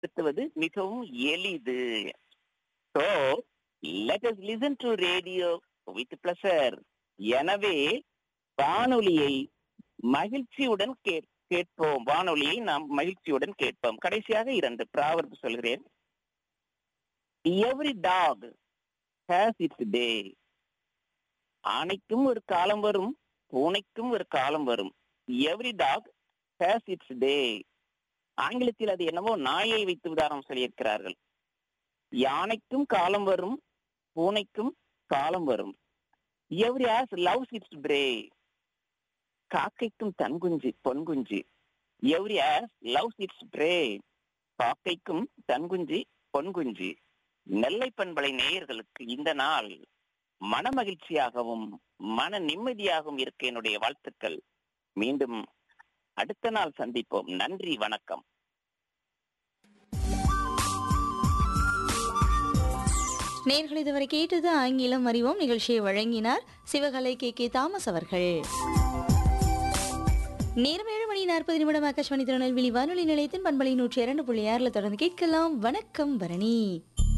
பயன்படுத்துவது மிகவும் எளிது so let us listen to radio with pleasure எனவே வானொலியை மகிழ்ச்சியுடன் கேட் கேட்போம் வானொலியை நாம் மகிழ்ச்சியுடன் கேட்போம் கடைசியாக இரண்டு ப்ராவர்பு சொல்கிறேன் every dog has its day ஆணைக்கும் ஒரு காலம் வரும் பூனைக்கும் ஒரு காலம் வரும் every dog has its day ஆங்கிலத்தில் அது என்னவோ நாயை வைத்து உதாரணம் சொல்லியிருக்கிறார்கள் யானைக்கும் காலம் வரும் பூனைக்கும் காலம் வரும் every has loves its prey காக்கைக்கும் தன் குஞ்சு பொன் குஞ்சு every has loves its prey காக்கைக்கும் தன் குஞ்சு பொன் குஞ்சு நெல்லை பண்பலை நேயர்களுக்கு இந்த நாள் மன மகிழ்ச்சியாகவும் மன நிம்மதியாகவும் இருக்க என்னுடைய வாழ்த்துக்கள் மீண்டும் அடுத்த நாள் சந்திப்போம் நன்றி வணக்கம் நேர்கள் இதுவரை கேட்டது ஆங்கிலம் அறிவோம் நிகழ்ச்சியை வழங்கினார் சிவகலை கே கே தாமஸ் அவர்கள் நேரம் ஏழு மணி நாற்பது நிமிடம் ஆகாஷ்வாணி திருநெல்வேலி வானொலி நிலையத்தின் பண்பலை நூற்றி இரண்டு புள்ளி ஆறுல தொடர்ந்து கேட்கலாம் வணக்கம் பரணி